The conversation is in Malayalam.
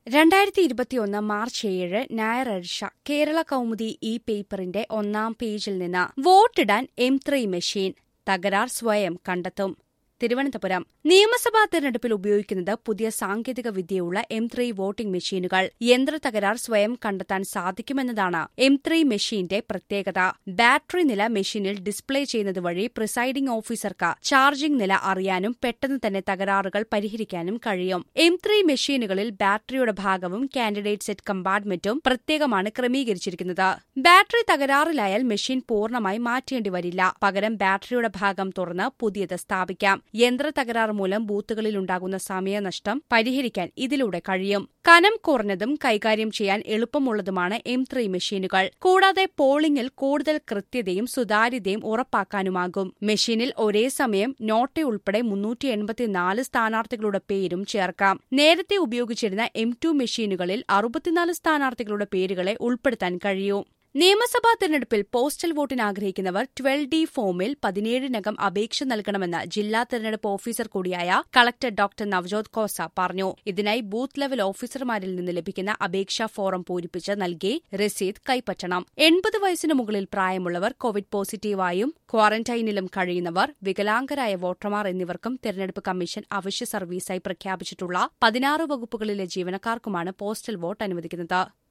രണ്ടായിരത്തി ഇരുപത്തിയൊന്ന് മാർച്ച് ഏഴ് ഞായറാഴ്ച കേരള കൗമുദി ഈ പേപ്പറിന്റെ ഒന്നാം പേജിൽ നിന്ന് വോട്ടിടാൻ എം ത്രീ മെഷീൻ തകരാർ സ്വയം കണ്ടെത്തും തിരുവനന്തപുരം നിയമസഭാ തെരഞ്ഞെടുപ്പിൽ ഉപയോഗിക്കുന്നത് പുതിയ സാങ്കേതിക വിദ്യയുള്ള എം ത്രീ വോട്ടിംഗ് മെഷീനുകൾ യന്ത്ര തകരാർ സ്വയം കണ്ടെത്താൻ സാധിക്കുമെന്നതാണ് എം ത്രീ മെഷീന്റെ പ്രത്യേകത ബാറ്ററി നില മെഷീനിൽ ഡിസ്പ്ലേ ചെയ്യുന്നത് വഴി പ്രിസൈഡിംഗ് ഓഫീസർക്ക് ചാർജിംഗ് നില അറിയാനും പെട്ടെന്ന് തന്നെ തകരാറുകൾ പരിഹരിക്കാനും കഴിയും എം ത്രീ മെഷീനുകളിൽ ബാറ്ററിയുടെ ഭാഗവും കാൻഡിഡേറ്റ് സെറ്റ് കമ്പാർട്ട്മെന്റും പ്രത്യേകമാണ് ക്രമീകരിച്ചിരിക്കുന്നത് ബാറ്ററി തകരാറിലായാൽ മെഷീൻ പൂർണ്ണമായി മാറ്റേണ്ടി വരില്ല പകരം ബാറ്ററിയുടെ ഭാഗം തുറന്ന് പുതിയത് സ്ഥാപിക്കാം യന്ത്ര തകരാർ മൂലം ബൂത്തുകളിൽ ഉണ്ടാകുന്ന സമയനഷ്ടം പരിഹരിക്കാൻ ഇതിലൂടെ കഴിയും കനം കുറഞ്ഞതും കൈകാര്യം ചെയ്യാൻ എളുപ്പമുള്ളതുമാണ് എം ത്രീ മെഷീനുകൾ കൂടാതെ പോളിംഗിൽ കൂടുതൽ കൃത്യതയും സുതാര്യതയും ഉറപ്പാക്കാനുമാകും മെഷീനിൽ ഒരേ സമയം നോട്ട് ഉൾപ്പെടെ മുന്നൂറ്റി എൺപത്തിനാല് സ്ഥാനാർത്ഥികളുടെ പേരും ചേർക്കാം നേരത്തെ ഉപയോഗിച്ചിരുന്ന എം ടു മെഷീനുകളിൽ അറുപത്തിനാല് സ്ഥാനാർത്ഥികളുടെ പേരുകളെ ഉൾപ്പെടുത്താൻ കഴിയൂ നിയമസഭാ തെരഞ്ഞെടുപ്പിൽ പോസ്റ്റൽ വോട്ടിന് ആഗ്രഹിക്കുന്നവർ ട്വൽവ് ഡി ഫോമിൽ പതിനേഴിനകം അപേക്ഷ നൽകണമെന്ന് ജില്ലാ തെരഞ്ഞെടുപ്പ് ഓഫീസർ കൂടിയായ കളക്ടർ ഡോക്ടർ നവജോത് ഖോസ പറഞ്ഞു ഇതിനായി ബൂത്ത് ലെവൽ ഓഫീസർമാരിൽ നിന്ന് ലഭിക്കുന്ന അപേക്ഷാ ഫോറം പൂരിപ്പിച്ച് നൽകി രസീത് കൈപ്പറ്റണം എൺപത് വയസ്സിന് മുകളിൽ പ്രായമുള്ളവർ കോവിഡ് പോസിറ്റീവായും ക്വാറന്റൈനിലും കഴിയുന്നവർ വികലാംഗരായ വോട്ടർമാർ എന്നിവർക്കും തെരഞ്ഞെടുപ്പ് കമ്മീഷൻ അവശ്യ സർവീസായി പ്രഖ്യാപിച്ചിട്ടുള്ള പതിനാറ് വകുപ്പുകളിലെ ജീവനക്കാർക്കുമാണ് പോസ്റ്റൽ വോട്ട് അനുവദിക്കുന്നത്